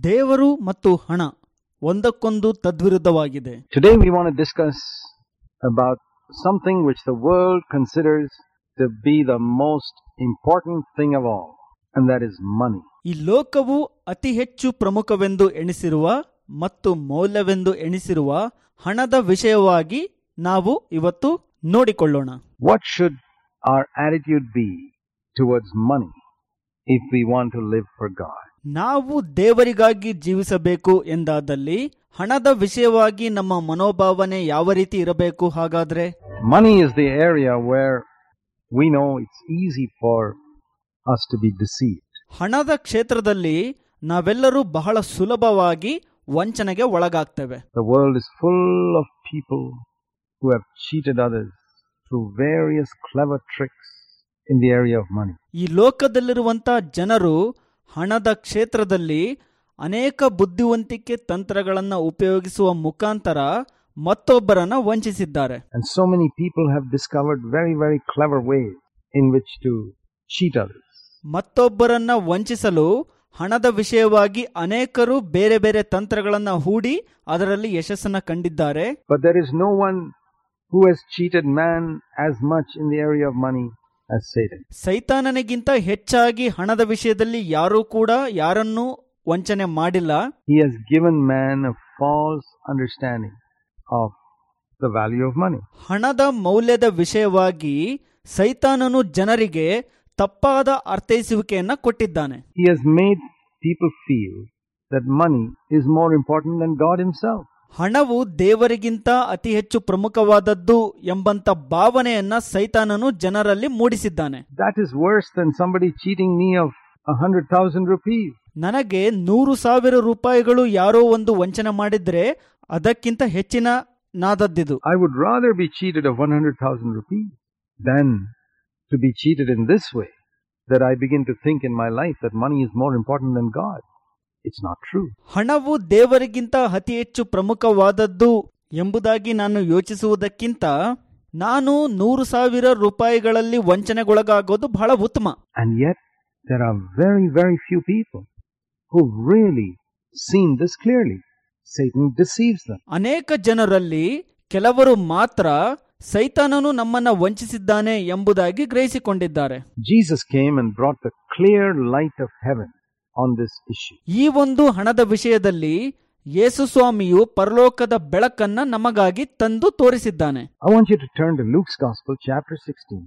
ದೇವರು ಮತ್ತು ಹಣ ಒಂದಕ್ಕೊಂದು ತದ್ವಿರುದ್ಧವಾಗಿದೆ Today we want to discuss about something which the world considers to be the most important thing of all, and that is money. ಈ ಲೋಕವು ಅತಿ ಹೆಚ್ಚು ಪ್ರಮುಖವೆಂದು ಎಣಿಸಿರುವ ಮತ್ತು ಮೌಲ್ಯವೆಂದು ಎಣಿಸಿರುವ ಹಣದ ವಿಷಯವಾಗಿ ನಾವು ಇವತ್ತು ನೋಡಿಕೊಳ್ಳೋಣ What should our attitude be towards money if we want to live for God? ನಾವು ದೇವರಿಗಾಗಿ ಜೀವಿಸಬೇಕು ಎಂದಾದಲ್ಲಿ ಹಣದ ವಿಷಯವಾಗಿ ನಮ್ಮ ಮನೋಭಾವನೆ ಯಾವ ರೀತಿ ಇರಬೇಕು ಹಾಗಾದ್ರೆ Money is the area where we know it's easy for us to be deceived. ಹಣದ ಕ್ಷೇತ್ರದಲ್ಲಿ ನಾವೆಲ್ಲರೂ ಬಹಳ ಸುಲಭವಾಗಿ ವಂಚನೆಗೆ ಒಳಗಾಗ್ತೇವೆ The world is full of people who have cheated others through various clever tricks in the area of money. ಈ ಲೋಕದಲ್ಲಿರುವಂತ ಜನರು ಹಣದ ಕ್ಷೇತ್ರದಲ್ಲಿ ಅನೇಕ ಬುದ್ಧಿವಂತಿಕೆ ತಂತ್ರಗಳನ್ನ ಉಪಯೋಗಿಸುವ ಮುಖಾಂತರ ಮತ್ತೊಬ್ಬರನ್ನ ವಂಚಿಸಿದ್ದಾರೆ And so many people have discovered very, very clever ways in which to cheat others. ಮತ್ತೊಬ್ಬರನ್ನ ವಂಚಿಸಲು ಹಣದ ವಿಷಯವಾಗಿ ಅನೇಕರು ಬೇರೆ ಬೇರೆ ತಂತ್ರಗಳನ್ನ ಹೂಡಿ ಅದರಲ್ಲಿ ಯಶಸ್ಸನ್ನ ಕಂಡಿದ್ದಾರೆ But there is no one who has cheated man as much in the area of money as Satan. ಸೈತಾನನಿಗಿಂತ ಹೆಚ್ಚಾಗಿ ಹಣದ ವಿಷಯದಲ್ಲಿ ಯಾರೂ ಕೂಡ ಯಾರನ್ನೂ ವಂಚನೆ ಮಾಡಿಲ್ಲ He has given man a false understanding of the value of money. ಹಣದ ಮೌಲ್ಯದ ವಿಷಯವಾಗಿ ಸೈತಾನನು ಜನರಿಗೆ ತಪ್ಪಾದ ಅರ್ಥೈಸುವಿಕೆಯನ್ನ ಕೊಟ್ಟಿದ್ದಾನೆ He has made people feel that money is more important than God Himself. ಹಣವು ದೇವರಿಗಿಂತ ಅತಿ ಹೆಚ್ಚು ಪ್ರಮುಖವಾದದ್ದು ಎಂಬಂತ ಭಾವನೆಯನ್ನ ಸೈತಾನನು ಜನರಲ್ಲಿ ಮೂಡಿಸಿದ್ದಾನೆ That is worse than somebody cheating me of a hundred thousand rupees. ನನಗೆ ನೂರು ಸಾವಿರ ರೂಪಾಯಿಗಳು ಯಾರೋ ಒಂದು ವಂಚನೆ ಮಾಡಿದ್ರೆ ಅದಕ್ಕಿಂತ ಹೆಚ್ಚಿನ ನಾದದ್ದಿದು I would rather be cheated of 100,000 rupees than to be cheated in this way, that I begin to think in my life that money is more important than God. It's not true. ಹಣವು ದೇವರಿಗಿಂತ ಅತಿ ಹೆಚ್ಚು ಪ್ರಮುಖವಾದದ್ದು ಎಂಬುದಾಗಿ ನಾನು ಯೋಚಿಸುವುದಕ್ಕಿಂತ ನಾನು ನೂರು ಸಾವಿರ ರೂಪಾಯಿಗಳಲ್ಲಿ ವಂಚನೆಗೊಳಗಾಗೋದು ಬಹಳ ಉತ್ತಮ And yet, there are very, very few people who've really seen this clearly. Satan deceives them. ಅನೇಕ ಜನರಲ್ಲಿ ಕೆಲವರು ಮಾತ್ರ ಸೈತಾನನು ನಮ್ಮನ್ನ ವಂಚಿಸಿದ್ದಾನೆ ಎಂಬುದಾಗಿ ಗ್ರಹಿಸಿಕೊಂಡಿದ್ದಾರೆ Jesus came and brought the clear light of heaven on this issue. ಈ ಒಂದು ಹಣದ ವಿಷಯದಲ್ಲಿ ಯೇಸು ಸ್ವಾಮಿಯು ಪರಲೋಕದ ಬೆಳಕನ್ನ ನಮಗಾಗಿ ತಂದು ತೋರಿಸಿದ್ದಾನೆ I want you to turn to Luke's Gospel, chapter 16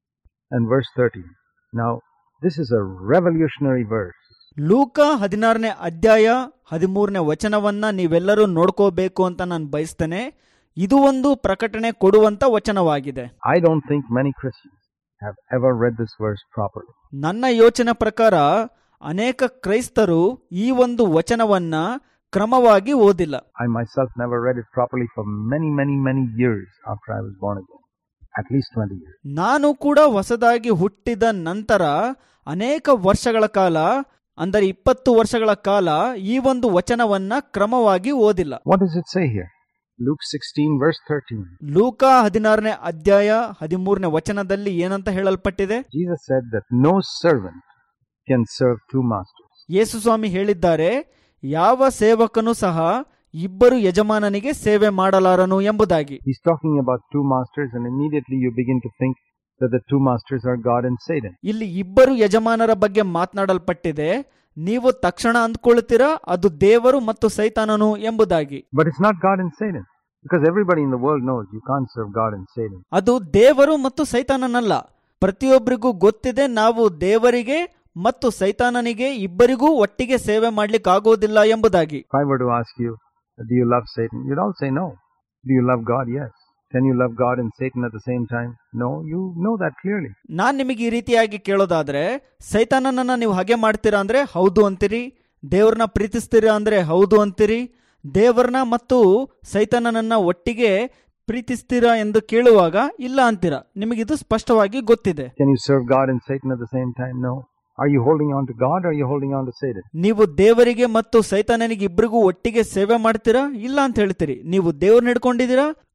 and verse 13. Now, this is a revolutionary verse. ಲೂಕ ಹದಿನಾರನೇ ಅಧ್ಯಾಯ ಹದಿಮೂರನೇ ವಚನವನ್ನ ನೀವೆಲ್ಲರೂ ನೋಡ್ಕೋಬೇಕು ಅಂತ ನಾನು ಬಯಸ್ತೇನೆ ಇದು ಒಂದು ಪ್ರಕಟಣೆ ಕೊಡುವಂತ ವಚನವಾಗಿದೆ I don't think many Christians have ever read this verse properly. ನನ್ನ ಯೋಚನೆ ಪ್ರಕಾರ ಅನೇಕ ಕ್ರೈಸ್ತರು ಈ ಒಂದು ವಚನವನ್ನ ಕ್ರಮವಾಗಿ ಓದಿಲ್ಲ I myself never read it properly for many, many, many years after I was born again. At least 20 years. ನಾನು ಕೂಡ ಹೊಸದಾಗಿ ಹುಟ್ಟಿದ ನಂತರ ಅನೇಕ ವರ್ಷಗಳ ಕಾಲ ಅಂದರೆ ಇಪ್ಪತ್ತು ವರ್ಷಗಳ ಕಾಲ ಈ ಒಂದು ವಚನವನ್ನ ಕ್ರಮವಾಗಿ ಓದಿಲ್ಲ What does it say here? Luke 16, verse 13. ಲೂಕ ಹದಿನಾರನೇ ಅಧ್ಯಾಯ ಹದಿಮೂರನೇ ವಚನದಲ್ಲಿ ಏನಂತ ಹೇಳಲ್ಪಟ್ಟಿದೆ Jesus said that no servant can serve two masters. ಯೇಸು ಸ್ವಾಮಿ ಹೇಳಿದ್ದಾರೆ ಯಾವ ಸೇವಕನು ಸಹ ಇಬ್ಬರು ಯಜಮಾನನಿಗೆ ಸೇವೆ ಮಾಡಲಾರನು ಎಂಬುದಾಗಿ He's talking about two masters, and immediately you begin to think that the two masters are God and Satan. ಇಲ್ಲಿ ಇಬ್ಬರು ಯಜಮಾನರ ಬಗ್ಗೆ ಮಾತನಾಡಲ್ಪಟ್ಟಿದೆ ನೀವು ತಕ್ಷಣ ಅಂದ್ಕೊಳ್ತೀರಾ ಅದು ದೇವರು ಮತ್ತು ಸೈತಾನನು ಎಂಬುದಾಗಿ But it's not God and Satan. Because everybody in the world knows you can't serve God and Satan. ಅದು ದೇವರು ಮತ್ತು ಸೈತಾನನಲ್ಲ ಪ್ರತಿಯೊಬ್ಬರಿಗೂ ಗೊತ್ತಿದೆ ನಾವು ದೇವರಿಗೆ ಮತ್ತು ಸೈತಾನನಿಗೆ ಇಬ್ಬರಿಗೂ ಒಟ್ಟಿಗೆ ಸೇವೆ ಮಾಡ್ಲಿಕ್ಕಾಗೋದಿಲ್ಲ ಎಂಬುದಾಗಿ If I were to ask you, do you love Satan? You'd all say no. Do you love God? Yes. Can you love God and Satan at the same time? No. You know that clearly. ನಾನ್ ನಿಮಗೆ ಈ ರೀತಿಯಾಗಿ ಕೇಳೋದಾದ್ರೆ ಸೈತಾನನನ್ನ ನೀವು ಹಾಗೆ ಮಾಡ್ತೀರಾ ಅಂದ್ರೆ ಹೌದು ಅಂತೀರಿ ದೇವ್ರನ್ನ ಪ್ರೀತಿಸ್ತೀರಾ ಅಂದ್ರೆ ಹೌದು ಅಂತೀರಿ ದೇವರನ್ನ ಮತ್ತು ಸೈತಾನನನ್ನ ಒಟ್ಟಿಗೆ ಪ್ರೀತಿಸ್ತೀರಾ ಎಂದು ಕೇಳುವಾಗ ಇಲ್ಲ ಅಂತೀರಾ ನಿಮಗಿದು ಸ್ಪಷ್ಟವಾಗಿ ಗೊತ್ತಿದೆ Can you serve God and Satan at the same time? No. Are you holding on to God or are you holding on to Satan? ನೀವು ದೇವರಿಗೆ ಮತ್ತು ಸೈತಾನನಿಗೆ ಇಬ್ಬರಿಗೂ ಒಟ್ಟಿಗೆ ಸೇವೆ ಮಾಡ್ತೀರಾ ಇಲ್ಲ ಅಂತ ಹೇಳ್ತೀರಿ ನೀವು ದೇವ್ರನ್ನ ಹಿಡ್ಕೊಂಡಿದ್ದೀರಾ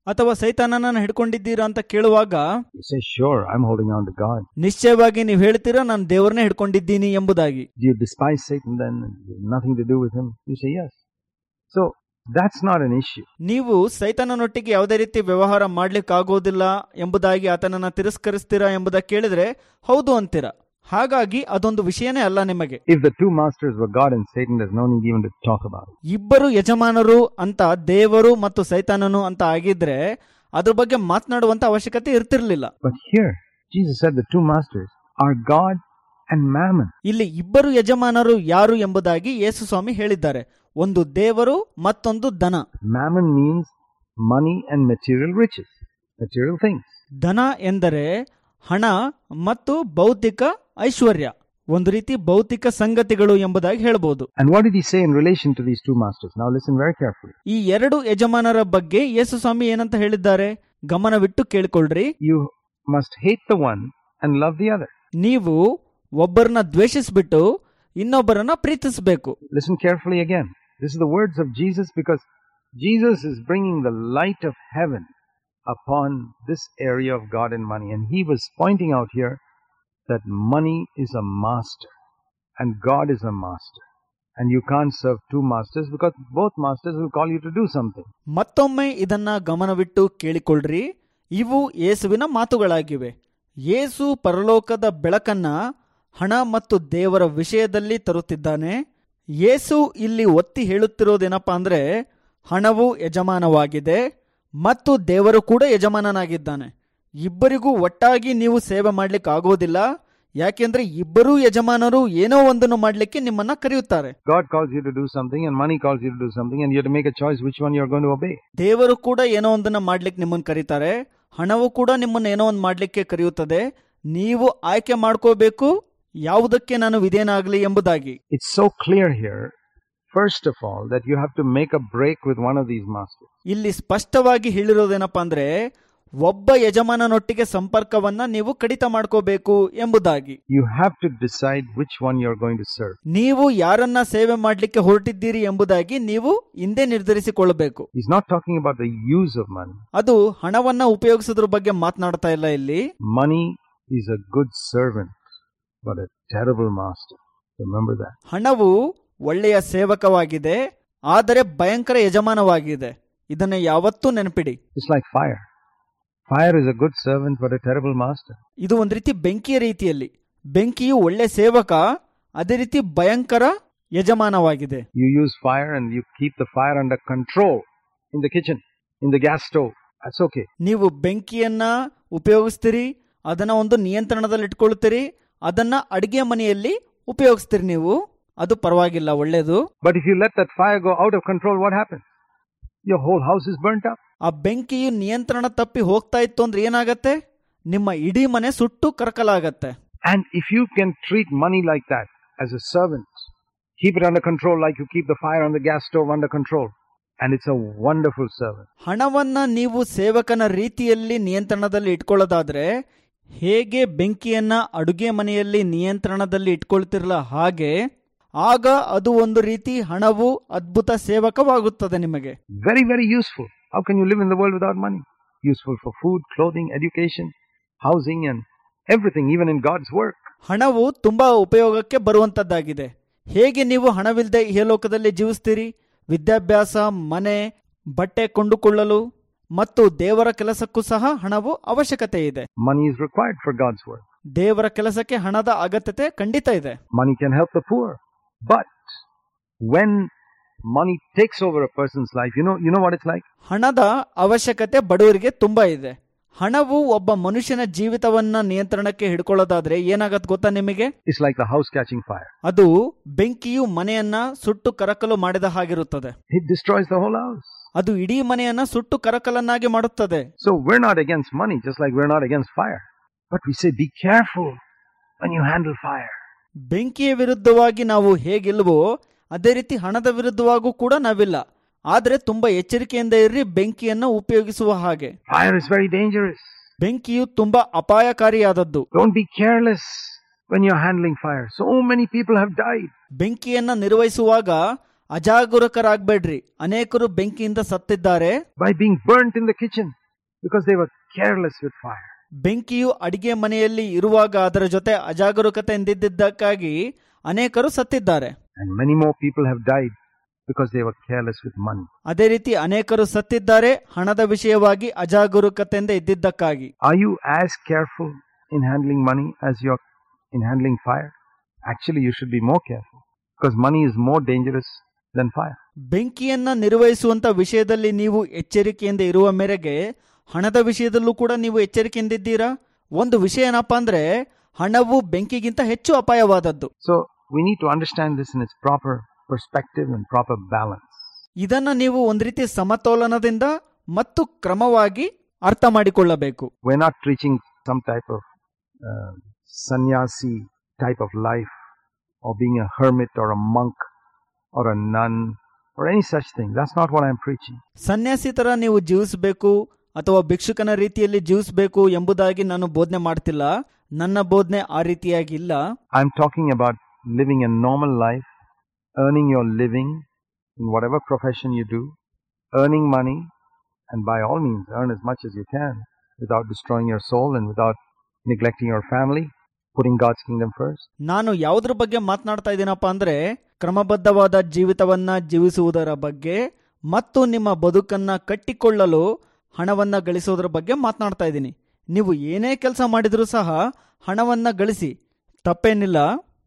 ಅಥವಾ ಸೈತಾನನನ್ನ ಹಿಡ್ಕೊಂಡಿದ್ದೀರಾ ಅಂತ ಕೇಳುವಾಗ You say, Sure, I'm holding on to God. ನಿಶ್ಚಯವಾಗಿ ನೀವು ಹೇಳ್ತೀರಾ ನಾನು ದೇವರನ್ನೇ ಹಿಡ್ಕೊಂಡಿದ್ದೀನಿ ಎಂಬುದಾಗಿ Do you despise Satan then? and you have Nothing to do with him? You say, Yes. So that's not an issue. ನೀವು ಸೈತಾನನೊಟ್ಟಿಗೆ ಯಾವುದೇ ರೀತಿ ವ್ಯವಹಾರ ಮಾಡ್ಲಿಕ್ಕಾಗೋದಿಲ್ಲ ಎಂಬುದಾಗಿ ಆತನನ್ನ ತಿರಸ್ಕರಿಸ್ತೀರಾ ಎಂಬುದಾಗಿ ಕೇಳಿದ್ರೆ ಹೌದು ಅಂತೀರಾ ಹಾಗಾಗಿ ಅದೊಂದು ವಿಷಯನೇ ಅಲ್ಲ ನಿಮಗೆ If the two masters were God and Satan, there's no need even to talk about it. ಇಬ್ಬರು ಯಜಮಾನರು ಅಂತ ದೇವರು ಮತ್ತು ಸೈತಾನನು ಅಂತ ಆಗಿದ್ರೆ ಅದ್ರ ಬಗ್ಗೆ ಮಾತನಾಡುವಂತ ಅವಶ್ಯಕತೆ ಇರ್ತಿರ್ಲಿಲ್ಲ But here, Jesus said the two masters are God and Mammon. ಇಲ್ಲಿ ಇಬ್ಬರು ಯಜಮಾನರು ಯಾರು ಎಂಬುದಾಗಿ ಯೇಸು ಸ್ವಾಮಿ ಹೇಳಿದ್ದಾರೆ ಒಂದು ದೇವರು ಮತ್ತೊಂದು ದನ Mammon means money and material riches, material things. ಧನ ಎಂದರೆ ಹಣ ಮತ್ತು ಭೌತಿಕ ಐಶ್ವರ್ಯ ಒಂದು ರೀತಿ ಭೌತಿಕ ಸಂಗತಿಗಳು ಎಂಬುದಾಗಿ ಹೇಳ್ಬೋದು And what did he say in relation to these two masters? Now listen very carefully. ಈ ಎರಡು ಯಜಮಾನರ ಬಗ್ಗೆ ಯೇಸು ಸ್ವಾಮಿ ಏನಂತ ಹೇಳಿದ್ದಾರೆ ಗಮನವಿಟ್ಟು ಕೇಳಿಕೊಳ್ಳ್ರಿ You must hate the one and love the other. ನೀವು ಒಬ್ಬರನ್ನ ದ್ವೇಷಿಸ್ಬಿಟ್ಟು ಇನ್ನೊಬ್ಬರನ್ನ ಪ್ರೀತಿಸಬೇಕು Listen carefully again. This is the words of Jesus because Jesus is bringing the light of heaven upon this area of God and money. And he was pointing out here that money is a master and God is a master. And you can't serve two masters because both masters will call you to do something. ಮತ್ತೊಮ್ಮೆ ಇದನ್ನ ಗಮನವಿಟ್ಟು ಕೇಳಿಕೊಳ್ಳ್ರಿ ಇವು ಯೇಸುವಿನ ಮಾತುಗಳಾಗಿವೆ ಯೇಸು ಪರಲೋಕದ ಬೆಳಕನ್ನ ಹಣ ಮತ್ತು ದೇವರ ವಿಷಯದಲ್ಲಿ ತರುತ್ತಿದ್ದಾನೆ ಯೇಸು ಇಲ್ಲಿ ಒತ್ತಿ ಹೇಳುತ್ತಿರೋದೇನಪ್ಪ ಅಂದ್ರೆ ಹಣವು ಯಜಮಾನವಾಗಿದೆ ಮತ್ತು ದೇವರು ಕೂಡ ಯಜಮಾನನಾಗಿದ್ದಾನೆ ಇಬ್ಬರಿಗೂ ಒಟ್ಟಾಗಿ ನೀವು ಸೇವೆ ಮಾಡ್ಲಿಕ್ಕೆ ಆಗೋದಿಲ್ಲ ಯಾಕೆಂದ್ರೆ ಇಬ್ಬರೂ ಯಜಮಾನರು ಏನೋ ಒಂದನ್ನು ಮಾಡ್ಲಿಕ್ಕೆ ನಿಮ್ಮನ್ನ ಕರೆಯುತ್ತಾರೆ God calls you to do something and money calls you to do something and you have to make a choice which one you're going to obey. ದೇವರು ಕೂಡ ಏನೋ ಒಂದನ್ನ ಮಾಡ್ಲಿಕ್ಕೆ ನಿಮ್ಮನ್ನ ಕರೀತಾರೆ ಹಣವು ಕೂಡ ನಿಮ್ಮನ್ನ ಏನೋ ಒಂದು ಮಾಡ್ಲಿಕ್ಕೆ ಕರೆಯುತ್ತದೆ ನೀವು ಆಯ್ಕೆ ಮಾಡ್ಕೋಬೇಕು ಯಾವುದಕ್ಕೆ ನಾನು ವಿಧೇಯನಾಗಲಿ ಎಂಬುದಾಗಿ It's so clear here, first of all, that you have to make a break with one of these masters. ಇಲ್ಲಿ ಸ್ಪಷ್ಟವಾಗಿ ಹೇಳಿರೋದೇನಪ್ಪ ಅಂದ್ರೆ ಒಬ್ಬ ಯಜಮಾನನೊಟ್ಟಿಗೆ ಸಂಪರ್ಕವನ್ನ ನೀವು ಕಡಿತ ಮಾಡ್ಕೋಬೇಕು ಎಂಬುದಾಗಿ You have to decide which one you're going to serve. ನೀವು ಯಾರನ್ನ ಸೇವೆ ಮಾಡ್ಲಿಕ್ಕೆ ಹೊರಟಿದ್ದೀರಿ ಎಂಬುದಾಗಿ ನೀವು ಹಿಂದೆ ನಿರ್ಧರಿಸಿಕೊಳ್ಳಬೇಕು He's not talking about the use of money. ಅದು ಹಣವನ್ನ ಉಪಯೋಗಿಸೋದ್ರ ಬಗ್ಗೆ ಮಾತನಾಡ್ತಾ ಇಲ್ಲ ಇಲ್ಲಿ Money is a good servant, but a terrible master. Remember that. ಹಣವು ಒಳ್ಳೆಯ ಸೇವಕವಾಗಿದೆ ಆದರೆ ಭಯಂಕರ ಯಜಮಾನವಾಗಿದೆ ಇದನ್ನ ಯಾವತ್ತೂ ನೆನಪಿಡಿ It's like fire. Fire is a good servant, but a terrible master. ಇದು ಒಂದು ರೀತಿ ಬೆಂಕಿಯ ರೀತಿಯಲ್ಲಿ ಬೆಂಕಿಯು ಒಳ್ಳೆ ಸೇವಕ ಅದೇ ರೀತಿ ಭಯಂಕರ ಯಜಮಾನವಾಗಿದೆ You use fire and you keep the fire under control in the kitchen, in the gas stove. That's okay. ನೀವು ಬೆಂಕಿಯನ್ನ ಉಪಯೋಗಿಸ್ತೀರಿ ಅದನ್ನ ಒಂದು ನಿಯಂತ್ರಣದಲ್ಲಿ ಇಟ್ಕೊಳ್ತೀರಿ ಅದನ್ನ ಅಡಿಗೆ ಮನೆಯಲ್ಲಿ ಉಪಯೋಗಿಸ್ತೀರಿ ನೀವು ಅದು ಪರವಾಗಿಲ್ಲ ಒಳ್ಳೇದು But if you let that fire go out of control, what happens? Your whole house is burnt up. ಆ ಬೆಂಕಿಯು ನಿಯಂತ್ರಣ ತಪ್ಪಿ ಹೋಗ್ತಾ ಇತ್ತು ಅಂದ್ರೆ ಏನಾಗತ್ತೆ ನಿಮ್ಮ ಇಡೀ ಮನೆ ಸುಟ್ಟು ಕರಕಲಾಗತ್ತೆ And if you can treat money like that as a servant, keep it under control like you keep the fire on the gas stove under control. And it's a wonderful servant. ಹಣವನ್ನ ನೀವು ಸೇವಕನ ರೀತಿಯಲ್ಲಿ ನಿಯಂತ್ರಣದಲ್ಲಿ ಇಟ್ಕೊಳ್ಳೋದಾದ್ರೆ ಹೇಗೆ ಬೆಂಕಿಯನ್ನ ಅಡುಗೆ ಮನೆಯಲ್ಲಿ ನಿಯಂತ್ರಣದಲ್ಲಿ ಇಟ್ಕೊಳ್ತಿರಲ್ಲ ಹಾಗೆ ಆಗ ಅದು ಒಂದು ರೀತಿ ಹಣವು ಅದ್ಭುತ ಸೇವಕವಾಗುತ್ತದೆ ನಿಮಗೆ Very, very useful. How can you live in the world without money? Useful for food, clothing, education, housing, and everything, even in God's work. ಹಣವು ತುಂಬಾ ಉಪಯೋಗಕ್ಕೆ ಬರುವಂತದ್ದಾಗಿದೆ ಹೇಗೆ ನೀವು ಹಣವಿಲ್ಲದೆ ಇಹಲೋಕದಲ್ಲಿ ಜೀವಿಸ್ತೀರಿ ವಿದ್ಯಾಭ್ಯಾಸ ಮನೆ ಬಟ್ಟೆ ಕೊಂಡುಕೊಳ್ಳಲು ಮತ್ತು ದೇವರ ಕೆಲಸಕ್ಕೂ ಸಹ ಹಣವು ಅವಶ್ಯಕತೆ ಇದೆ Money is required for God's work. ದೇವರ ಕೆಲಸಕ್ಕೆ ಹಣದ ಅಗತ್ಯತೆ ಖಂಡಿತ ಇದೆ Money can help the poor. But when money takes over a person's life, you know, you know what it's like? ಹಣದ ಅವಶ್ಯಕತೆ ಬಡವರಿಗೆ ತುಂಬಾ ಇದೆ ಹಣವು ಒಬ್ಬ ಮನುಷ್ಯನ ಜೀವಿತವನ್ನ ನಿಯಂತ್ರಣಕ್ಕೆ ಹಿಡ್ಕೊಳ್ಳೋದಾದ್ರೆ ಏನಾಗತ್ ಗೊತ್ತಾ ನಿಮಗೆ It's like the house catching fire. ಅದು ಬೆಂಕಿಯು ಮನೆಯನ್ನ ಸುಟ್ಟು ಕರಕಲು ಮಾಡಿದ ಹಾಗಿರುತ್ತದೆ It destroys the whole house. ಅದು ಇಡೀ ಮನೆಯನ್ನ ಸುಟ್ಟು ಕರಕಲನ್ನಾಗಿ ಮಾಡುತ್ತದೆ So we're not against money, just like we're not against fire. But we say, be careful when you handle fire. ಬೆಂಕಿಯ ವಿರುದ್ಧವಾಗಿ ನಾವು ಹೇಗಿಲ್ವೋ ಅದೇ ರೀತಿ ಹಣದ ವಿರುದ್ಧವಾಗೂ ಕೂಡ ನಾವಿಲ್ಲ ಆದ್ರೆ ತುಂಬಾ ಎಚ್ಚರಿಕೆಯಿಂದ ಇರ್ರಿ ಬೆಂಕಿಯನ್ನ ಉಪಯೋಗಿಸುವ ಹಾಗೆ Fire is very dangerous. ಬೆಂಕಿಯು ತುಂಬಾ ಅಪಾಯಕಾರಿಯಾದದ್ದು Don't be careless when you're handling fire. So many people have died. ಬೆಂಕಿಯನ್ನ ನಿರ್ವಹಿಸುವಾಗ ಅಜಾಗರೂಕರಾಗಬೇಡ್ರಿ ಅನೇಕರು ಬೆಂಕಿಯಿಂದ ಸತ್ತಿದ್ದಾರೆ by being burnt in the kitchen because they were careless with fire. ಬೆಂಕಿಯು ಅಡಿಗೆ ಮನೆಯಲ್ಲಿ ಇರುವಾಗ ಅದರ ಜೊತೆ ಅಜಾಗರೂಕತೆಯಿಂದಿದ್ದಕ್ಕಾಗಿ ಅನೇಕರು ಸತ್ತಿದ್ದಾರೆ And many more people have died because they were careless with money. ಅದೇ ರೀತಿ ಅನೇಕರು ಸತ್ತಿದ್ದಾರೆ ಹಣದ ವಿಷಯವಾಗಿ ಅಜಾಗರೂಕತೆಯಿಂದ ಇದ್ದಿದ್ದಕ್ಕಾಗಿ Are you as careful in handling money as you're in handling fire? Actually, you should be more careful because money is more dangerous than fire. ಬೆಂಕಿಯನ್ನ ನಿರ್ವಹಿಸುವಂತ ವಿಷಯದಲ್ಲಿ ನೀವು ಎಚ್ಚರಿಕೆಯಿಂದ ಇರುವ ಮೇರೆಗೆ ಹಣದ ವಿಷಯದಲ್ಲೂ ಕೂಡ ನೀವು ಎಚ್ಚರಿಕೆಯಿಂದ ಇದ್ದೀರಾ ಒಂದು ವಿಷಯ ಏನಪ್ಪಾ ಅಂದ್ರೆ ಹಣವು ಬೆಂಕಿಗಿಂತ ಹೆಚ್ಚು ಅಪಾಯವಾದದ್ದು So, we need to understand this in its proper perspective and proper balance. ಇದನ್ನ ನೀವು ಒಂದ್ ರೀತಿ ಸಮತೋಲನದಿಂದ ಮತ್ತು ಕ್ರಮವಾಗಿ ಅರ್ಥ ಮಾಡಿಕೊಳ್ಳಬೇಕು We're not preaching some type of uh, sannyasi type of life or being a hermit or a monk or a nun or any such thing. That's not what I'm preaching. ಸನ್ಯಾಸಿ ತರ ನೀವು ಜೀವಿಸಬೇಕು ಅಥವಾ ಭಿಕ್ಷುಕನ ರೀತಿಯಲ್ಲಿ ಜೀವಿಸಬೇಕು ಎಂಬುದಾಗಿ ನಾನು ಬೋಧನೆ ಮಾಡ್ತಿಲ್ಲ ನನ್ನ ಬೋಧನೆ ಆ ರೀತಿಯಾಗಿ ಇಲ್ಲ I'm talking about living a normal life, earning your living in whatever profession you do, earning money, and by all means earn as much as you can without destroying your soul and without neglecting your family, putting God's kingdom first. ನಾನು ಯಾವುದ್ರ ಬಗ್ಗೆ ಮಾತನಾಡ್ತಾ ಇದ್ದೀನಪ್ಪ ಅಂದ್ರೆ ಕ್ರಮಬದ್ಧವಾದ ಜೀವಿತವನ್ನ ಜೀವಿಸುವುದರ ಬಗ್ಗೆ ಮತ್ತು ನಿಮ್ಮ ಬದುಕನ್ನ ಕಟ್ಟಿಕೊಳ್ಳಲು ಹಣವನ್ನ ಗಳಿಸೋದ್ರ ಬಗ್ಗೆ ಮಾತನಾಡ್ತಾ ಇದ್ದೀನಿ ನೀವು ಏನೇ ಕೆಲಸ ಮಾಡಿದ್ರೂ ಸಹ ಹಣವನ್ನ ಗಳಿಸಿ ತಪ್ಪೇನಿಲ್ಲ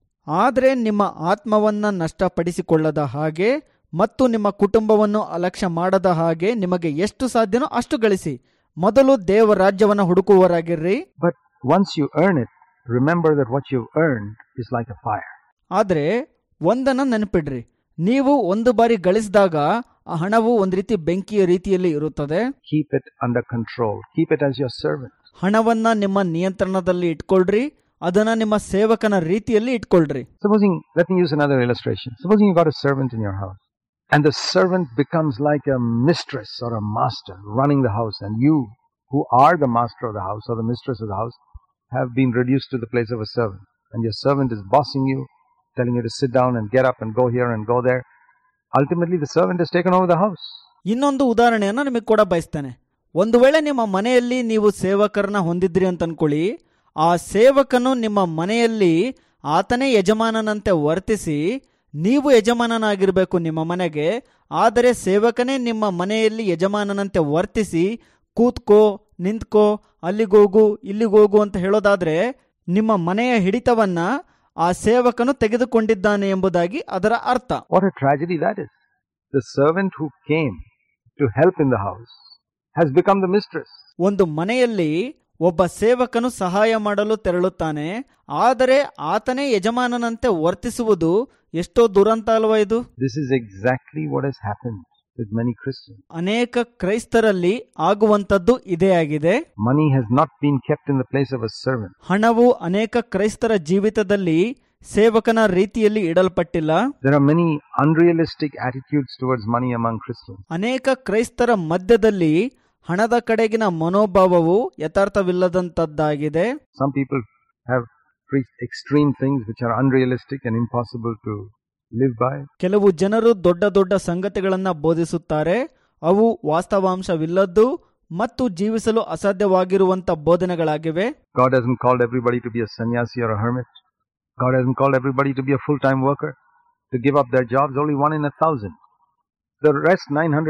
ಆದರೆ ನಿಮ್ಮ ಆತ್ಮವನ್ನ ನಷ್ಟಪಡಿಸಿಕೊಳ್ಳದ ಹಾಗೆ ಮತ್ತು ನಿಮ್ಮ ಕುಟುಂಬವನ್ನು ಅಲಕ್ಷ್ಯ ಮಾಡದ ಹಾಗೆ ನಿಮಗೆ ಎಷ್ಟು ಸಾಧ್ಯನೋ ಅಷ್ಟು ಗಳಿಸಿ ಮೊದಲು ದೇವ ರಾಜ್ಯವನ್ನ ಹುಡುಕುವವರಾಗಿರ್ರಿ But once you earn it, remember that what you've earned is like a fire. ಆದರೆ ಒಂದನ್ನ ನೆನಪಿಡ್ರಿ ನೀವು ಒಂದು ಬಾರಿ ಗಳಿಸಿದಾಗ ಆ ಹಣವು ಒಂದು ರೀತಿ ಬೆಂಕಿಯ ರೀತಿಯಲ್ಲಿ ಇರುತ್ತದೆ Keep it under control. Keep it as your servant. ಹಣವನ್ನ ನಿಮ್ಮ ನಿಯಂತ್ರಣದಲ್ಲಿ ಇಟ್ಕೊಳ್ರಿ ಅದನ್ನ ನಿಮ್ಮ ಸೇವಕನ ರೀತಿಯಲ್ಲಿ ಇಟ್ಕೊಳ್ರಿ Supposing, let me use another illustration. Supposing you got a servant in your house, and the servant becomes like a mistress or a master running the house, and you, who are the master of the house or the mistress of the house, have been reduced to the place of a servant. And your servant is bossing you, telling you to sit down and get up and go here and go there. Ultimately, the servant has taken over the house. ಇನ್ನೊಂದು ಉದಾಹರಣೆಯನ್ನ ನಿಮಗೆ ಕೂಡ ಬಯಸ್ತೇನೆ ಒಂದು ವೇಳೆ ನಿಮ್ಮ ಮನೆಯಲ್ಲಿ ನೀವು ಸೇವಕರನ್ನ ಹೊಂದಿದ್ರಿ ಅಂತ ಅನ್ಕೊಳ್ಳಿ ಆ ಸೇವಕನು ನಿಮ್ಮ ಮನೆಯಲ್ಲಿ ಆತನೇ ಯಜಮಾನನಂತೆ ವರ್ತಿಸಿ ನೀವು ಯಜಮಾನನಾಗಿರ್ಬೇಕು ನಿಮ್ಮ ಮನೆಗೆ ಆದರೆ ಸೇವಕನೇ ನಿಮ್ಮ ಮನೆಯಲ್ಲಿ ಯಜಮಾನನಂತೆ ವರ್ತಿಸಿ ಕೂತ್ಕೋ ನಿಂತ್ಕೋ ಅಲ್ಲಿಗೋಗು ಇಲ್ಲಿಗೋಗು ಅಂತ ಹೇಳೋದಾದ್ರೆ ನಿಮ್ಮ ಮನೆಯ ಹಿಡಿತವನ್ನ ಆ ಸೇವಕನು ತೆಗೆದುಕೊಂಡಿದ್ದಾನೆ ಎಂಬುದಾಗಿ ಅದರ ಅರ್ಥ What a tragedy that is. The servant who came to help in the house has become the mistress. ಒಂದು ಮನೆಯಲ್ಲಿ ಒಬ್ಬ ಸೇವಕನು ಸಹಾಯ ಮಾಡಲು ತೆರಳುತ್ತಾನೆ ಆದರೆ ಆತನೇ ಯಜಮಾನನಂತೆ ವರ್ತಿಸುವುದು ಎಷ್ಟೋ ದುರಂತ ಅಲ್ವಾ ಇದು This is exactly what has happened with many Christians. ಅನೇಕ ಕ್ರೈಸ್ತರಲ್ಲಿ ಆಗುವಂತದ್ದು ಇದೇ ಆಗಿದೆ Money has not been kept in the place of a servant. ಹಣವು ಅನೇಕ ಕ್ರೈಸ್ತರ ಜೀವಿತದಲ್ಲಿ ಸೇವಕನ ರೀತಿಯಲ್ಲಿ ಇಡಲ್ಪಟ್ಟಿಲ್ಲ There are many unrealistic attitudes towards money among Christians. ಅನೇಕ ಕ್ರೈಸ್ತರ ಮಧ್ಯದಲ್ಲಿ ಹಣದ ಕಡೆಗಿನ ಮನೋಭಾವವು ಯಥಾರ್ಥವಿಲ್ಲದಂತದ್ದಾಗಿದೆ Some people have preached extreme things which are unrealistic and impossible to live by. ಕೆಲವು ಜನರು ದೊಡ್ಡ ದೊಡ್ಡ ಸಂಗತಿಗಳನ್ನ ಬೋಧಿಸುತ್ತಾರೆ ಅವು ವಾಸ್ತವಾಂಶವಿಲ್ಲದ್ದು ಮತ್ತು ಜೀವಿಸಲು ಅಸಾಧ್ಯವಾಗಿರುವಂತ ಬೋಧನೆಗಳಾಗಿವೆ God hasn't called everybody to be a sannyasi or a hermit. God hasn't called everybody to be a full time worker, to give up their jobs, only one in a thousand. The rest,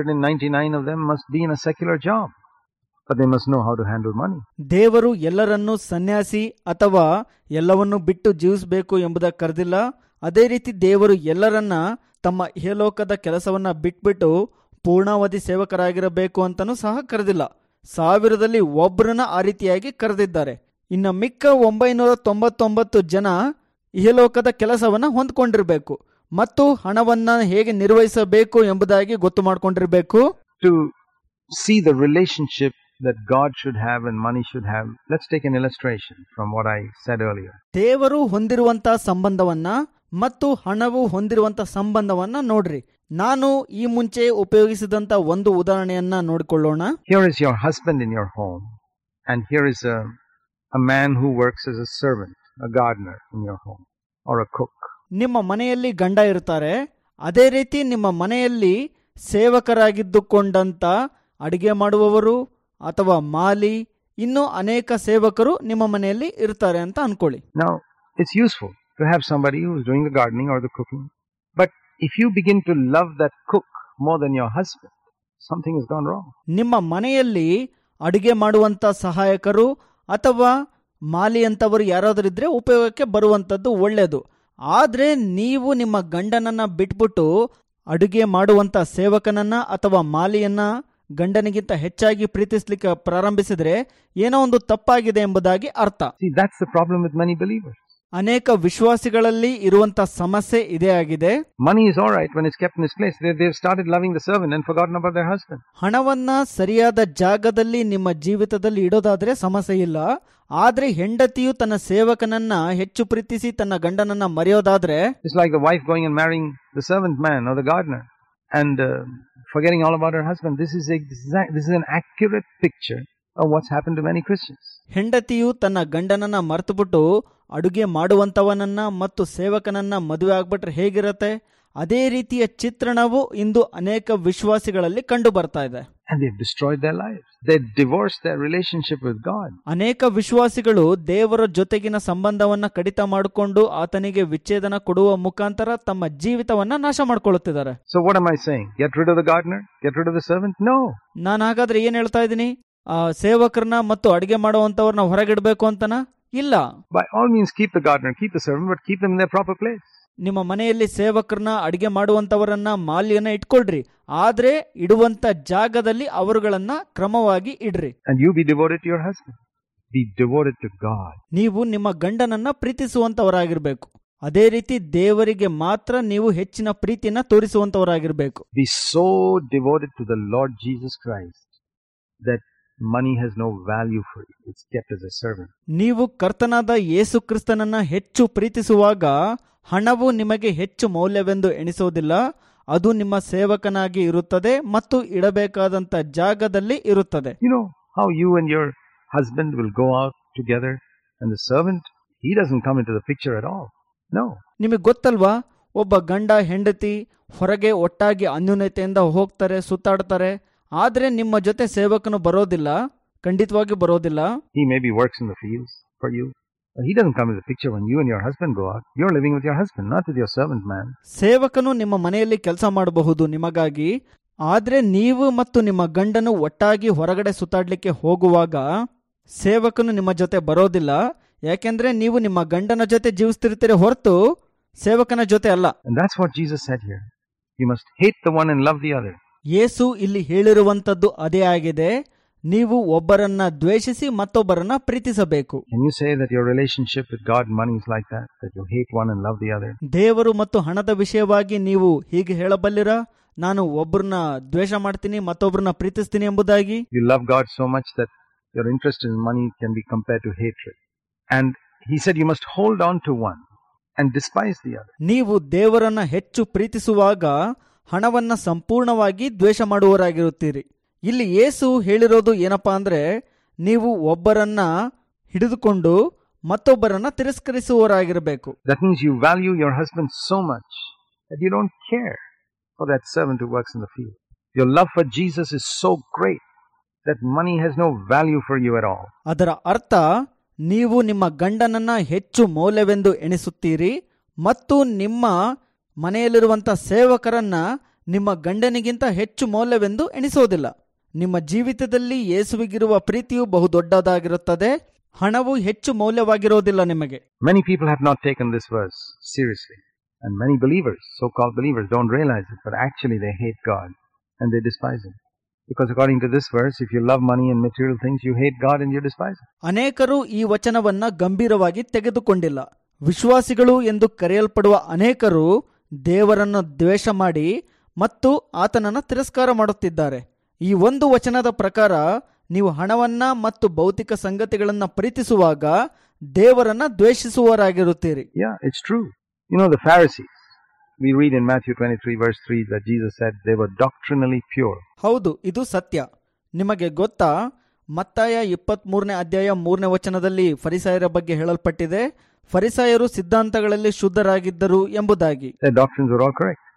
999 of them, must be in a secular job. But they must know how to handle money. ದೇವರು ಎಲ್ಲರನ್ನೂ ಸನ್ಯಾಸಿ ಅಥವಾ ಎಲ್ಲವನ್ನೂ ಬಿಟ್ಟು ಜೀವಿಸಬೇಕು ಎಂಬುದಕ್ಕೆ ಕರೆದಿಲ್ಲ ಅದೇ ರೀತಿ ದೇವರು ಎಲ್ಲರನ್ನ ತಮ್ಮ ಇಹಲೋಕದ ಕೆಲಸವನ್ನ ಬಿಟ್ಬಿಟ್ಟು ಪೂರ್ಣಾವಧಿ ಸೇವಕರಾಗಿರಬೇಕು ಅಂತನೂ ಸಹ ಕರೆದಿಲ್ಲ ಸಾವಿರದಲ್ಲಿ ಒಬ್ಬರನ್ನ ಆ ರೀತಿಯಾಗಿ ಕರೆದಿದ್ದಾರೆ ಇನ್ನ ಮಿಕ್ಕ ಒಂಬೈನೂರ ತೊಂಬತ್ತೊಂಬತ್ತು ಜನ ಇಹಲೋಕದ ಕೆಲಸವನ್ನ ಹೊಂದ್ಕೊಂಡಿರ್ಬೇಕು ಮತ್ತು ಹಣವನ್ನ ಹೇಗೆ ನಿರ್ವಹಿಸಬೇಕು ಎಂಬುದಾಗಿ ಗೊತ್ತು ಮಾಡ್ಕೊಂಡಿರ್ಬೇಕು To see the relationship that God should have and money should have, let's take an illustration from what I said earlier. ದೇವರು ಹೊಂದಿರುವಂತ ಸಂಬಂಧವನ್ನ ಮತ್ತು ಹಣವು ಹೊಂದಿರುವಂತ ಸಂಬಂಧವನ್ನ ನೋಡ್ರಿ ನಾನು ಈ ಮುಂಚೆ ಉಪಯೋಗಿಸಿದಂತ ಒಂದು ಉದಾಹರಣೆಯನ್ನ ನೋಡಿಕೊಳ್ಳೋಣ Here is your husband in your home, and here is a, a man who works as a servant, a gardener in your home, or a cook. ನಿಮ್ಮ ಮನೆಯಲ್ಲಿ ಗಂಡ ಇರ್ತಾರೆ ಅದೇ ರೀತಿ ನಿಮ್ಮ ಮನೆಯಲ್ಲಿ ಸೇವಕರಾಗಿದ್ದುಕೊಂಡಂತ ಅಡಿಗೆ ಮಾಡುವವರು ಅಥವಾ ಮಾಲಿ ಇನ್ನೂ ಅನೇಕ ಸೇವಕರು ನಿಮ್ಮ ಮನೆಯಲ್ಲಿ ಇರ್ತಾರೆ ಅಂತ ಅನ್ಕೊಳ್ಳಿ Now, it's useful to have somebody who's doing the gardening or the cooking. But if you begin to love that cook more than your husband, something has gone wrong. ನಿಮ್ಮ ಮನೆಯಲ್ಲಿ ಅಡಿಗೆ ಮಾಡುವಂತ ಸಹಾಯಕರು ಅಥವಾ ಮಾಲಿ ಅಂತವರು ಯಾರಾದರೂ ಇದ್ರೆ ಉಪಯೋಗಕ್ಕೆ ಬರುವಂಥದ್ದು ಒಳ್ಳೆಯದು ಆದರೆ ನೀವು ನಿಮ್ಮ ಗಂಡನನ್ನ ಬಿಟ್ಬಿಟ್ಟು ಅಡುಗೆ ಮಾಡುವಂತ ಸೇವಕನನ್ನ ಅಥವಾ ಮಾಲಿಯನ್ನ ಗಂಡನಿಗಿಂತ ಹೆಚ್ಚಾಗಿ ಪ್ರೀತಿಸ್ಲಿಕ್ಕೆ ಪ್ರಾರಂಭಿಸಿದ್ರೆ ಏನೋ ಒಂದು ತಪ್ಪಾಗಿದೆ ಎಂಬುದಾಗಿ ಅರ್ಥ See, that's the problem with many believers. ಅನೇಕ ವಿಶ್ವಾಸಿಗಳಲ್ಲಿ ಇರುವಂತ ಸಮಸ್ಯೆ ಇದೇ ಆಗಿದೆ Money is all right when it's kept in its place. They, they've started loving the servant and forgotten about their husband. ಹಣವನ್ನ ಸರಿಯಾದ ಜಾಗದಲ್ಲಿ ನಿಮ್ಮ ಜೀವಿತದಲ್ಲಿ ಇಡೋದಾದ್ರೆ ಸಮಸ್ಯೆ ಇಲ್ಲ ಆದ್ರೆ ಹೆಂಡತಿಯು ತನ್ನ ಸೇವಕನನ್ನ ಹೆಚ್ಚು ಪ್ರೀತಿಸಿ ತನ್ನ ಗಂಡನನ್ನ ಮರೆಯೋದಾದ್ರೆ It's like the wife going and marrying the servant man or the gardener and uh, forgetting all about her husband. This is, exact, this is an accurate picture of what's happened to many Christians. ಹೆಂಡತಿಯು ತನ್ನ ಗಂಡನನ್ನ ಮರೆತುಬಿಟ್ಟು ಅಡುಗೆ ಮಾಡುವಂತವನನ್ನ ಮತ್ತು ಸೇವಕನನ್ನ ಮದುವೆ ಆಗ್ಬಿಟ್ರೆ ಹೇಗಿರತ್ತೆ ಅದೇ ರೀತಿಯ ಚಿತ್ರಣವು ಇಂದು ಅನೇಕ ವಿಶ್ವಾಸಿಗಳಲ್ಲಿ ಕಂಡು ಬರ್ತಾ ಇದೆ And they've destroyed their lives. They've divorced their relationship with God. ಅನೇಕ ವಿಶ್ವಾಸಿಗಳು ದೇವರ ಜೊತೆಗಿನ ಸಂಬಂಧವನ್ನ ಕಡಿತ ಮಾಡಿಕೊಂಡು ಆತನಿಗೆ ವಿಚ್ಛೇದನ ಕೊಡುವ ಮುಖಾಂತರ ತಮ್ಮ ಜೀವಿತವನ್ನ ನಾಶ ಮಾಡ್ಕೊಳ್ಳುತ್ತಿದ್ದಾರೆ So what am I saying? Get rid of the gardener? Get rid of the servant? No. ನಾನು ಹಾಗಾದ್ರೆ ಏನ್ ಹೇಳ್ತಾ ಇದ್ದೀನಿ ಆ ಸೇವಕರನ್ನ ಮತ್ತು ಅಡಿಗೆ ಮಾಡುವಂತವ್ರನ್ನ ಹೊರಗಿಡ್ಬೇಕು ಅಂತನ ಇಲ್ಲ By all means, keep the gardener, keep the servant, but keep them in their proper place. ನಿಮ್ಮ ಮನೆಯಲ್ಲಿ ಸೇವಕರನ್ನ ಅಡಿಗೆ ಮಾಡುವಂತವರನ್ನ ಮಾಲ್ಯನ ಇಟ್ಕೊಳ್ರಿ ಆದ್ರೆ ಇಡುವಂತ ಜಾಗದಲ್ಲಿ ಅವರುಗಳನ್ನ ಕ್ರಮವಾಗಿ ಇಡ್ರಿ And you be devoted to your husband. Be devoted to God. ನೀವು ನಿಮ್ಮ ಗಂಡನನ್ನ ಪ್ರೀತಿಸುವಂತವರಾಗಿರ್ಬೇಕು ಅದೇ ರೀತಿ ದೇವರಿಗೆ ಮಾತ್ರ ನೀವು ಹೆಚ್ಚಿನ ಪ್ರೀತಿನ ತೋರಿಸುವಂತವರಾಗಿರ್ಬೇಕು Be so devoted to the Lord Jesus Christ that money has no value for you. It's kept as a servant. ನೀವು ಕರ್ತನಾದ ಯೇಸು ಕ್ರಿಸ್ತನನ್ನ ಹೆಚ್ಚು ಪ್ರೀತಿಸುವಾಗ ಹಣವು ನಿಮಗೆ ಹೆಚ್ಚು ಮೌಲ್ಯವೆಂದು ಎಣಿಸೋದಿಲ್ಲ ಅದು ನಿಮ್ಮ ಸೇವಕನಾಗಿ ಇರುತ್ತದೆ ಮತ್ತು ಇಡಬೇಕಾದಂತ ಜಾಗದಲ್ಲಿ ಇರುತ್ತದೆ You know how you and your husband will go out together and the servant, he doesn't come into the picture at all. No. ನಿಮಗೆ ಗೊತ್ತಲ್ವಾ ಒಬ್ಬ ಗಂಡ ಹೆಂಡತಿ ಹೊರಗೆ ಒಟ್ಟಾಗಿ ಅನ್ಯೂನ್ಯತೆಯಿಂದ ಹೋಗ್ತಾರೆ ಸುತ್ತಾಡ್ತಾರೆ ಆದ್ರೆ ನಿಮ್ಮ ಜೊತೆ ಸೇವಕನು ಬರೋದಿಲ್ಲ ಖಂಡಿತವಾಗಿ ಬರೋದಿಲ್ಲ He maybe works in the fields for you. But he doesn't come into the picture when you and your husband go out. You're living with your husband, not with your servant man. ಸೇವಕನು ನಿಮ್ಮ ಮನೆಯಲ್ಲಿ ಕೆಲಸ ಮಾಡಬಹುದು ನಿಮಗಾಗಿ ಆದ್ರೆ ನೀವು ಮತ್ತು ನಿಮ್ಮ ಗಂಡನು ಒಟ್ಟಾಗಿ ಹೊರಗಡೆ ಸುತ್ತಾಡ್ಲಿಕ್ಕೆ ಹೋಗುವಾಗ ಸೇವಕನು ನಿಮ್ಮ ಜೊತೆ ಬರೋದಿಲ್ಲ ಯಾಕೆಂದ್ರೆ ನೀವು ನಿಮ್ಮ ಗಂಡನ ಜೊತೆ ಜೀವಿಸ್ತಿರ್ತೀರಿ ಹೊರತು ಸೇವಕನ ಜೊತೆ ಅಲ್ಲ And that's what Jesus said here. You must hate the one and love the other. ಯೇಸು ಇಲ್ಲಿ ಹೇಳಿರುವಂತದ್ದು ಅದೇ ಆಗಿದೆ ನೀವು ಒಬ್ಬರನ್ನ ದ್ವೇಷಿಸಿ ಮತ್ತೊಬ್ಬರನ್ನ ಪ್ರೀತಿಸಬೇಕು Can you say that your relationship with God and money is like that? That you hate one and love the other? ದೇವರು ಮತ್ತು ಹಣದ ವಿಷಯವಾಗಿ ನೀವು ಹೀಗೆ ಹೇಳಬಲ್ಲಿರಾ ನಾನು ಒಬ್ಬರನ್ನ ದ್ವೇಷ ಮಾಡ್ತೀನಿ ಮತ್ತೊಬ್ಬರನ್ನ ಪ್ರೀತಿಸ್ತೀನಿ ಎಂಬುದಾಗಿ You love God so much that your interest in money can be compared to hatred. And he said you must hold on to one and despise the other. ನೀವು ದೇವರನ್ನ ಹೆಚ್ಚು ಪ್ರೀತಿಸುವಾಗ ಹಣವನ್ನ ಸಂಪೂರ್ಣವಾಗಿ ದ್ವೇಷ ಮಾಡುವವರಾಗಿರುತ್ತೀರಿ ಇಲ್ಲಿ ಯೇಸು ಹೇಳಿರೋದು ಏನಪ್ಪಾ ಅಂದ್ರೆ ನೀವು ಒಬ್ಬರನ್ನ ಹಿಡಿದುಕೊಂಡು ಮತ್ತೊಬ್ಬರನ್ನ ತಿರಸ್ಕರಿಸುವವರಾಗಿರಬೇಕು That means you value your husband so much that you don't care for that servant who works in the field. Your love for Jesus is so great that money has no value for you at all. ಅದರ ಅರ್ಥ ನೀವು ನಿಮ್ಮ ಗಂಡನನ್ನ ಹೆಚ್ಚು ಮೌಲ್ಯವೆಂದು ಎಣಿಸುತ್ತೀರಿ ಮತ್ತು ನಿಮ್ಮ ಮನೆಯಲ್ಲಿರುವಂಥ ಸೇವಕರನ್ನ ನಿಮ್ಮ ಗಂಡನಿಗಿಂತ ಹೆಚ್ಚು ಮೌಲ್ಯವೆಂದು ಎಣಿಸೋದಿಲ್ಲ ನಿಮ್ಮ ಜೀವಿತದಲ್ಲಿ ಯೇಸುವಿಗಿರುವ ಪ್ರೀತಿಯು ಬಹುದೊಡ್ಡದಾಗಿರುತ್ತದೆ ಹಣವು ಹೆಚ್ಚು ಮೌಲ್ಯವಾಗಿರೋದಿಲ್ಲ ನಿಮಗೆ Many people have not taken this verse seriously. And many believers, so called believers, don't realize it, but actually they hate God and they despise Him. Because according to this verse, if you love money and material things, you hate God and you despise Him. ಅನೇಕರು ಈ ವಚನವನ್ನ ಗಂಭೀರವಾಗಿ ತೆಗೆದುಕೊಂಡಿಲ್ಲ ವಿಶ್ವಾಸಿಗಳು ಎಂದು ಕರೆಯಲ್ಪಡುವ ಅನೇಕರು ದೇವರನ್ನು ದ್ವೇಷ ಮಾಡಿ ಮತ್ತು ಆತನನ್ನ ತಿರಸ್ಕಾರ ಮಾಡುತ್ತಿದ್ದಾರೆ ಈ ಒಂದು ವಚನದ ಪ್ರಕಾರ ನೀವು ಹಣವನ್ನ ಮತ್ತು ಭೌತಿಕ ಸಂಗತಿಗಳನ್ನ ಪ್ರೀತಿಸುವಾಗ ದೇವರನ್ನ ದ್ವೇಷಿಸುವವರಾಗಿರುತ್ತೀರಿ Yeah, it's true. You know, the Pharisees, we read in Matthew 23, verse 3, that Jesus said they were doctrinally pure. ಹೌದು ಇದು ಸತ್ಯ ನಿಮಗೆ ಗೊತ್ತಾ ಮತ್ತಾಯ ಇಪ್ಪತ್ಮೂರನೇ ಅಧ್ಯಾಯ ಮೂರನೇ ವಚನದಲ್ಲಿ ಫರಿಸಾಯರ ಬಗ್ಗೆ ಹೇಳಲ್ಪಟ್ಟಿದೆ ಫರಿಸಾಯರು ಸಿದ್ಧಾಂತಗಳಲ್ಲಿ ಶುದ್ಧರಾಗಿದ್ದರು ಎಂಬುದಾಗಿ Their doctrines were all correct.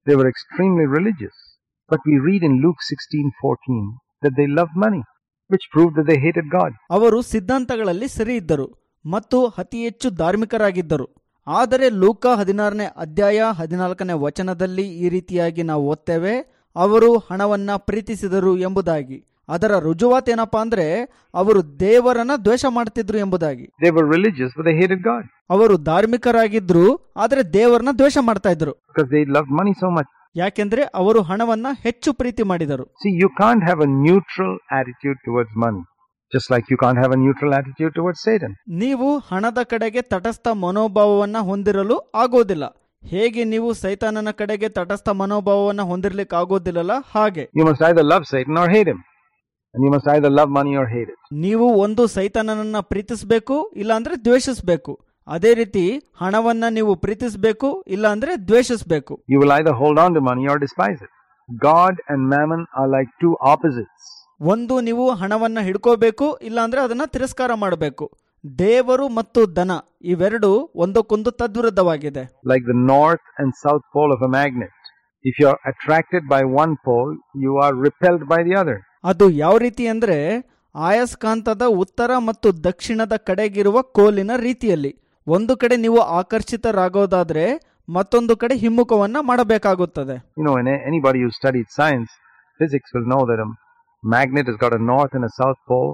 They were extremely religious. But we read in Luke 16:14 that they loved money, which proved that they hated God. ಅವರು ಸಿದ್ಧಾಂತಗಳಲ್ಲಿ ಸರಿ ಇದ್ದರು ಮತ್ತು ಅತಿ ಹೆಚ್ಚು ಧಾರ್ಮಿಕರಾಗಿದ್ದರು ಆದರೆ ಲೂಕ ಹದಿನಾರನೇ ಅಧ್ಯಾಯ ಹದಿನಾಲ್ಕನೇ ವಚನದಲ್ಲಿ ಈ ರೀತಿಯಾಗಿ ನಾವು ಓದ್ತೇವೆ ಅವರು ಹಣವನ್ನ ಪ್ರೀತಿಸಿದರು ಎಂಬುದಾಗಿ ಅದರ ರುಜುವಾತೇನಪ್ಪಾ ಅಂದ್ರೆ ಅವರು ದೇವರನ್ನ ದ್ವೇಷ ಮಾಡ್ತಿದ್ರು ಎಂಬುದಾಗಿ They were religious, but they hated God ಅವರು ಧಾರ್ಮಿಕರಾಗಿದ್ರು ಆದರೆ ದೇವರನ್ನ ದ್ವೇಷ ಮಾಡ್ತಾ ಇದ್ರು because they loved money so much. ಯಾಕೆಂದ್ರೆ ಅವರು ಹಣವನ್ನ ಹೆಚ್ಚು ಪ್ರೀತಿ ಮಾಡಿದರು See, you can't have a neutral attitude towards money, just like you can't have a neutral attitude towards Satan. ನೀವು ಹಣದ ಕಡೆಗೆ ತಟಸ್ಥ ಮನೋಭಾವವನ್ನ ಹೊಂದಿರಲು ಆಗೋದಿಲ್ಲ ಹೇಗೆ ನೀವು ಸೈತಾನನ ಕಡೆಗೆ ತಟಸ್ಥ ಮನೋಭಾವವನ್ನ ಹೊಂದಿರ್ಲಿಕ್ಕೆ ಆಗೋದಿಲ್ಲಲ್ಲ ಹಾಗೆ You must either love Satan or hate him. And you must either love money or hate it. ನೀವು ಒಂದು ಸೈತಾನನನ್ನ ಪ್ರೀತಿಸಬೇಕು ಇಲ್ಲಾಂದ್ರೆ ದ್ವೇಷಿಸಬೇಕು ಅದೇ ರೀತಿ ಹಣವನ್ನ ನೀವು ಪ್ರೀತಿಸಬೇಕು ಇಲ್ಲಾಂದ್ರೆ ದ್ವೇಷಿಸಬೇಕು You will either hold on to money or despise it. God and mammon are like two opposites. ಒಂದು ನೀವು ಹಣವನ್ನ ಹಿಡ್ಕೋಬೇಕು ಇಲ್ಲಾಂದ್ರೆ ಅದನ್ನ ತಿರಸ್ಕಾರ ಮಾಡಬೇಕು ದೇವರು ಮತ್ತು ದನ ಇವೆರಡು ಒಂದಕ್ಕೊಂದು ತದ್ವಿರುದ್ಧವಾಗಿದೆ like the north and south pole of a magnet. If you are attracted by one pole, you are repelled by the other. ಅದು ಯಾವ ರೀತಿ ಅಂದ್ರೆ ಆಯಸ್ಕಾಂತದ ಉತ್ತರ ಮತ್ತು ದಕ್ಷಿಣದ ಕಡೆಗಿರುವ ಕೋಲಿನ ರೀತಿಯಲ್ಲಿ ಒಂದು ಕಡೆ ನೀವು ಆಕರ್ಷಿತರಾಗೋದಾದ್ರೆ ಮತ್ತೊಂದು ಕಡೆ ಹಿಮ್ಮುಖವನ್ನ ಮಾಡಬೇಕಾಗುತ್ತದೆ You know, and a- anybody who studied science, physics will know that a magnet has got a north and a south pole.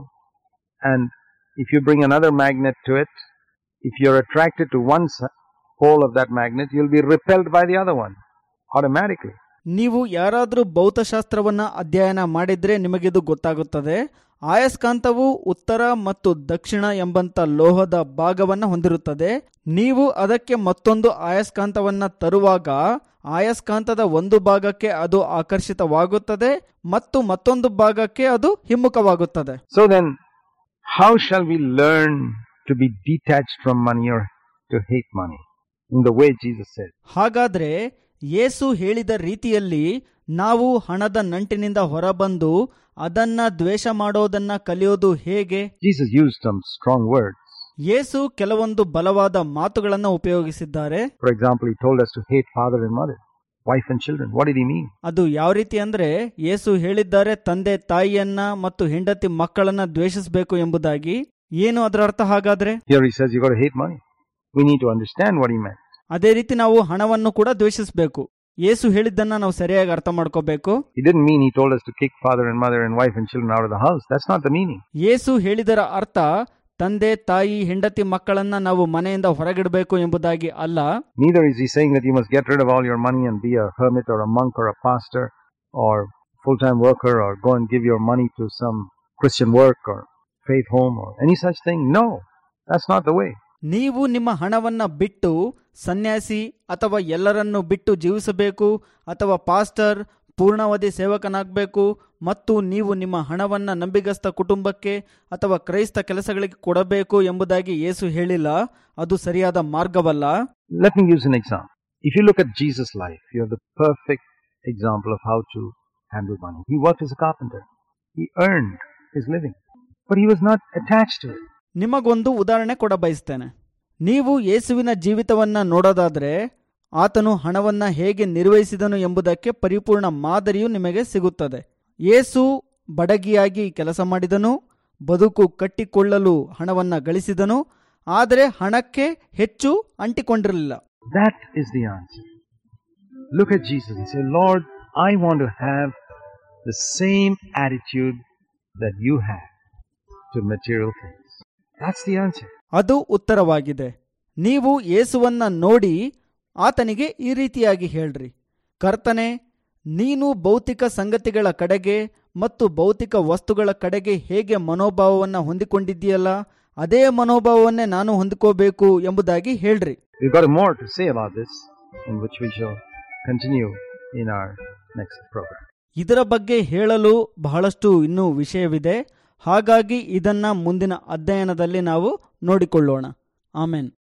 And if you bring another magnet to it, if you're attracted to one s- pole of that magnet, you'll be repelled by the other one automatically. ನೀವು ಯಾರಾದರೂ ಭೌತಶಾಸ್ತ್ರವನ್ನ ಅಧ್ಯಯನ ಮಾಡಿದ್ರೆ ನಿಮಗಿದು ಗೊತ್ತಾಗುತ್ತದೆ ಆಯಸ್ಕಾಂತವು ಉತ್ತರ ಮತ್ತು ದಕ್ಷಿಣ ಎಂಬಂತ ಲೋಹದ ಭಾಗವನ್ನ ಹೊಂದಿರುತ್ತದೆ ನೀವು ಅದಕ್ಕೆ ಮತ್ತೊಂದು ಆಯಸ್ಕಾಂತವನ್ನ ತರುವಾಗ ಆಯಸ್ಕಾಂತದ ಒಂದು ಭಾಗಕ್ಕೆ ಅದು ಆಕರ್ಷಿತವಾಗುತ್ತದೆ ಮತ್ತು ಮತ್ತೊಂದು ಭಾಗಕ್ಕೆ ಅದು ಹಿಮ್ಮುಖವಾಗುತ್ತದೆ So then, how shall we learn to be detached from money or to hate money? In the way Jesus said. ಹಾಗಾದ್ರೆ ಯೇಸು ಹೇಳಿದ ರೀತಿಯಲ್ಲಿ ನಾವು ಹಣದ ನಂಟಿನಿಂದ ಹೊರಬಂದು ಅದನ್ನ ದ್ವೇಷ ಮಾಡೋದನ್ನ ಕಲಿಯೋದು ಹೇಗೆ Jesus used some strong words. ಯೇಸು ಕೆಲವೊಂದು ಬಲವಾದ ಮಾತುಗಳನ್ನ ಉಪಯೋಗಿಸಿದ್ದಾರೆ For example, he told us to hate father and mother, wife and children. What did he mean? ಅದು ಯಾವ ರೀತಿ ಅಂದ್ರೆ ಯೇಸು ಹೇಳಿದ್ದಾರೆ ತಂದೆ ತಾಯಿಯನ್ನ ಮತ್ತು ಹೆಂಡತಿ ಮಕ್ಕಳನ್ನ ದ್ವೇಷಿಸಬೇಕು ಎಂಬುದಾಗಿ ಏನು ಅದರ ಅರ್ಥ ಹಾಗಾದ್ರೆ Here he says you got to hate money. We need to understand what he meant. ಅದೇ ರೀತಿ ನಾವು ಹಣವನ್ನು ಕೂಡ ದ್ವೇಷಿಸಬೇಕು ಯೇಸು ಹೇಳಿದ್ದನ್ನ ನಾವು ಸರಿಯಾಗಿ ಅರ್ಥ ಮಾಡ್ಕೋಬೇಕು He didn't mean he told us to kick father and mother and wife and children out of the house. That's not the meaning. ಯೇಸು ಹೇಳಿದರ ಅರ್ಥ ತಂದೆ ತಾಯಿ ಹೆಂಡತಿ ಮಕ್ಕಳನ್ನ ನಾವು ಮನೆಯಿಂದ ಹೊರಗಿಡಬೇಕು ಎಂಬುದಾಗಿ ಅಲ್ಲ Neither is he saying that you must get rid of all your money and be a hermit or a monk or a pastor or full-time worker or go and give your money to some Christian work or faith home or any such thing. No, that's not the way. ನೀವು ನಿಮ್ಮ ಹಣವನ್ನ ಬಿಟ್ಟು ಸನ್ಯಾಸಿ ಅಥವಾ ಎಲ್ಲರನ್ನು ಬಿಟ್ಟು ಜೀವಿಸಬೇಕು ಅಥವಾ pastor ಪೂರ್ಣಾವಧಿ ಸೇವಕನಾಗಬೇಕು ಮತ್ತು ನೀವು ನಿಮ್ಮ ಹಣವನ್ನ ನಂಬಿಗಸ್ತ ಕುಟುಂಬಕ್ಕೆ ಅಥವಾ ಕ್ರೈಸ್ತ ಕೆಲಸಗಳಿಗೆ ಕೊಡಬೇಕು ಎಂಬುದಾಗಿ ಯೇಸು ಹೇಳಿಲ್ಲ ಅದು ಸರಿಯಾದ ಮಾರ್ಗವಲ್ಲ Let me use an example. If you look at Jesus' life, you have the perfect example of how to handle money. He worked as a carpenter. He earned his living, but he was not attached to it. ನಿಮಗೊಂದು ಉದಾಹರಣೆ ಕೊಡ ಬಯಸ್ತೇನೆ ನೀವು ಯೇಸುವಿನ ಜೀವಿತವನ್ನ ನೋಡೋದಾದ್ರೆ ಆತನು ಹಣವನ್ನ ಹೇಗೆ ನಿರ್ವಹಿಸಿದನು ಎಂಬುದಕ್ಕೆ ಪರಿಪೂರ್ಣ ಮಾದರಿಯು ನಿಮಗೆ ಸಿಗುತ್ತದೆ ಯೇಸು ಬಡಗಿಯಾಗಿ ಕೆಲಸ ಮಾಡಿದನು ಬದುಕು ಕಟ್ಟಿಕೊಳ್ಳಲು ಹಣವನ್ನ ಗಳಿಸಿದನು ಆದರೆ ಹಣಕ್ಕೆ ಹೆಚ್ಚು ಅಂಟಿಕೊಂಡಿರಲಿಲ್ಲ That is the answer. Look at Jesus. He said, Lord, I want to have the same attitude that you have to material things. That's the answer. ಅದು ಉತ್ತರವಾಗಿದೆ ನೀವು ಯೇಸುವನ್ನ ನೋಡಿ ಆತನಿಗೆ ಈ ರೀತಿಯಾಗಿ ಹೇಳ್ರಿ ಕರ್ತನೆ ನೀನು ಭೌತಿಕ ಸಂಗತಿಗಳ ಕಡೆಗೆ ಮತ್ತು ಭೌತಿಕ ವಸ್ತುಗಳ ಕಡೆಗೆ ಹೇಗೆ ಮನೋಭಾವವನ್ನ ಹೊಂದಿಕೊಂಡಿದ್ದೀಯಲ್ಲ ಅದೇ ಮನೋಭಾವವನ್ನೇ ನಾನು ಹೊಂದಿಕೋಬೇಕು ಎಂಬುದಾಗಿ ಹೇಳ್ರಿ We've got more to say about this, in which we shall continue in our next program. ಇದರ ಬಗ್ಗೆ ಹೇಳಲು ಬಹಳಷ್ಟು ಇನ್ನೂ ವಿಷಯವಿದೆ ಹಾಗಾಗಿ ಇದನ್ನ ಮುಂದಿನ ಅಧ್ಯಯನದಲ್ಲಿ ನಾವು ನೋಡಿಕೊಳ್ಳೋಣ ಆಮೇನ್